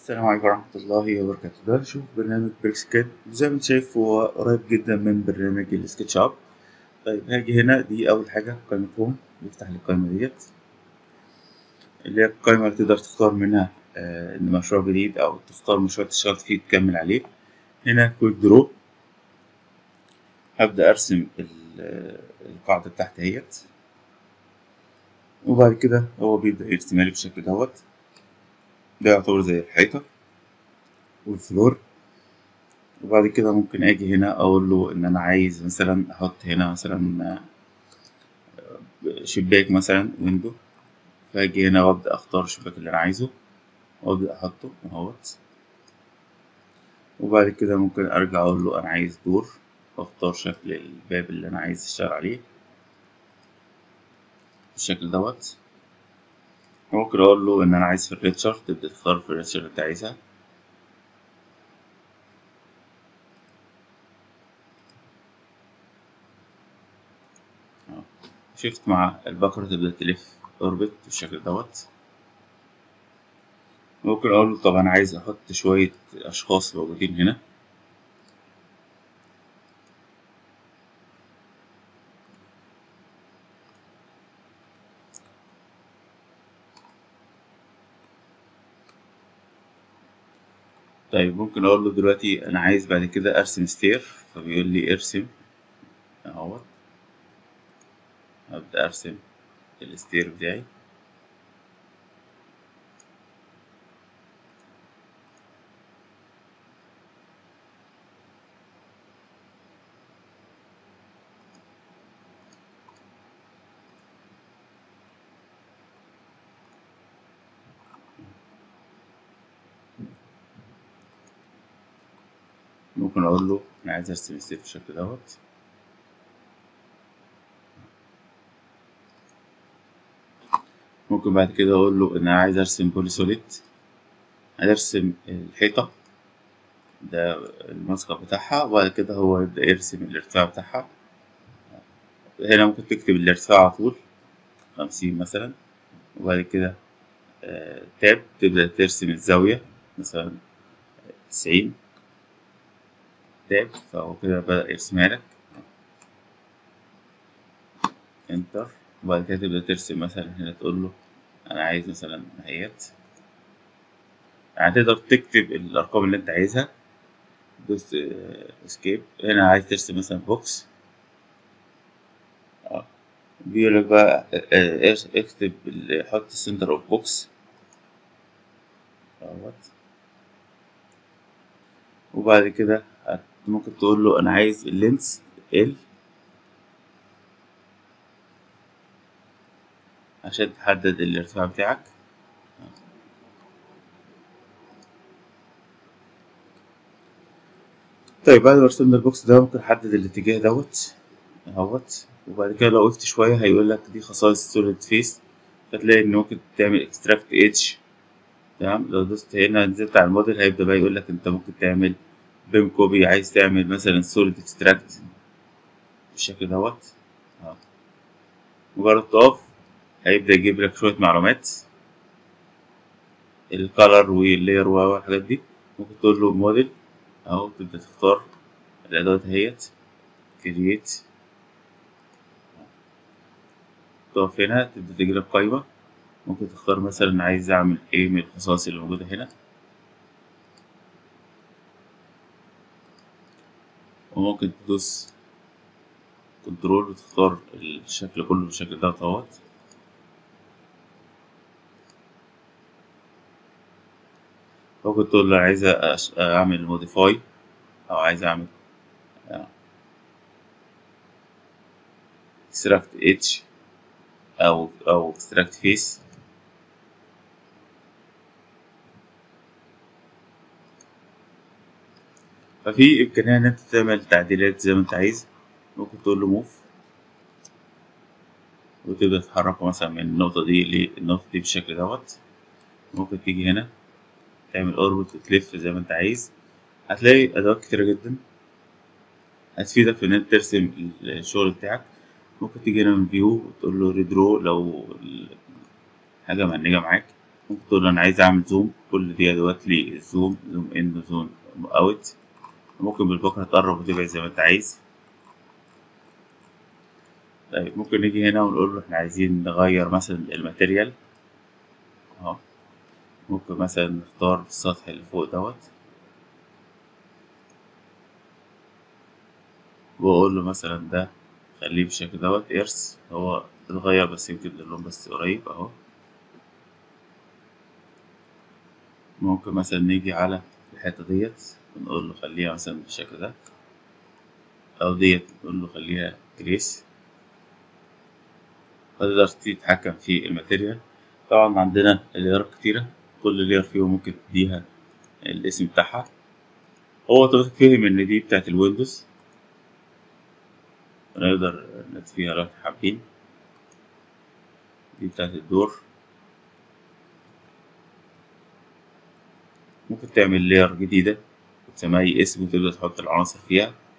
السلام عليكم ورحمة الله وبركاته ده نشوف برنامج بريكس كاد زي ما انت شايف هو قريب جدا من برنامج السكتش اب طيب هاجي هنا دي أول حاجة قائمة هوم بيفتح لي القائمة ديت اللي هي القائمة اللي تقدر تختار منها آه إن مشروع جديد أو تختار مشروع اشتغلت فيه تكمل عليه هنا كويك درو هبدأ أرسم ال- القاعدة بتاعتي اهيت وبعد كده هو بيبدأ يرسمها لي بالشكل دوت ده يعتبر زي الحيطة والفلور وبعد كده ممكن اجي هنا اقول له ان انا عايز مثلا احط هنا مثلا شباك مثلا ويندو فاجي هنا وابدا اختار الشباك اللي انا عايزه وابدا احطه اهوت وبعد كده ممكن ارجع اقول له انا عايز دور واختار شكل الباب اللي انا عايز اشتغل عليه بالشكل دوت ممكن اقول له ان انا عايز فرنتشر تبدا تختار الفرنتشر اللي انت عايزها شيفت مع البكرة تبدأ تلف اوربت بالشكل دوت ممكن اقول له طب انا عايز احط شوية اشخاص موجودين هنا طيب ممكن اقول له دلوقتي انا عايز بعد كده ارسم ستير فبيقول لي ارسم اهوت ابدا ارسم الستير بتاعي ممكن اقول له انا عايز ارسم ستير بالشكل دوت ممكن بعد كده اقول له ان انا عايز ارسم بولي سوليد عايز ارسم الحيطة ده المسقط بتاعها وبعد كده هو يبدأ يرسم الارتفاع بتاعها هنا ممكن تكتب الارتفاع على طول خمسين مثلا وبعد كده آه تاب تبدأ ترسم الزاوية مثلا تسعين تاب فهو كده بدأ يرسمها لك انتر وبعد كده تبدأ ترسم مثلا هنا تقول له أنا عايز مثلا نهايات يعني تقدر تكتب الأرقام اللي أنت عايزها دوس اسكيب هنا عايز ترسم مثلا بوكس اه بيقول لك بقى اه اكتب حط السنتر اوف بوكس اهوت وبعد كده ممكن تقول له انا عايز اللينس ال عشان تحدد الارتفاع بتاعك طيب بعد ما رسمنا البوكس ده ممكن احدد الاتجاه دوت اهوت وبعد كده لو وقفت شويه هيقول لك دي خصائص سوليد فيس فتلاقي ان ممكن تعمل اكستراكت ايدج تمام لو دوست هنا نزلت على الموديل هيبدا بقى يقول لك انت ممكن تعمل بيم كوبي عايز تعمل مثلا سوليد اكستراكت بالشكل دوت اهو مجرد تقف هيبدا يجيب لك شويه معلومات الكالر واللاير والحاجات دي ممكن تقول له موديل اهو تبدأ تختار الأدوات اهيت كرييت تقف هنا تبدأ تجيلك قايمة ممكن تختار مثلا عايز أعمل إيه من الخصائص اللي موجودة هنا وممكن تدوس كنترول وتختار الشكل كله بالشكل ده اهوت ممكن تقول له عايز اعمل موديفاي او عايز اعمل اكستراكت اتش او او اكستراكت فيس ففي امكانيه ان انت تعمل تعديلات زي ما انت عايز ممكن تقول له موف وتبدا تحركه مثلا من النقطه دي للنقطه دي بالشكل دوت ممكن تيجي هنا تعمل اوربت وتلف زي ما انت عايز هتلاقي ادوات كتيرة جدا هتفيدك في ان انت ترسم الشغل بتاعك ممكن تيجي هنا من فيو وتقول له ريدرو لو حاجة مهنجة معاك ممكن تقول له أنا عايز أعمل زوم كل دي أدوات لي الزوم زوم إن وزوم أوت ممكن بالبكرة تقرب وتبعد زي ما أنت عايز طيب ممكن نيجي هنا ونقول له إحنا عايزين نغير مثلا الماتيريال أهو ممكن مثلا نختار السطح اللي فوق دوت وأقول له مثلا ده خليه بالشكل دوت إرث هو اتغير بس يمكن اللون بس قريب أهو ممكن مثلا نيجي على الحتة ديت ونقول له خليها مثلا بالشكل ده أو ديت نقول له خليها جريس تقدر تتحكم في الماتيريال طبعا عندنا ليرات كتيرة كل لير فيهم ممكن تديها الاسم بتاعها هو اوتوماتيك فهم ان دي بتاعت الويندوز نقدر نطفيها لو حابين دي بتاعت الدور ممكن تعمل لير جديدة وتسميها أي اسم وتبدأ تحط العناصر فيها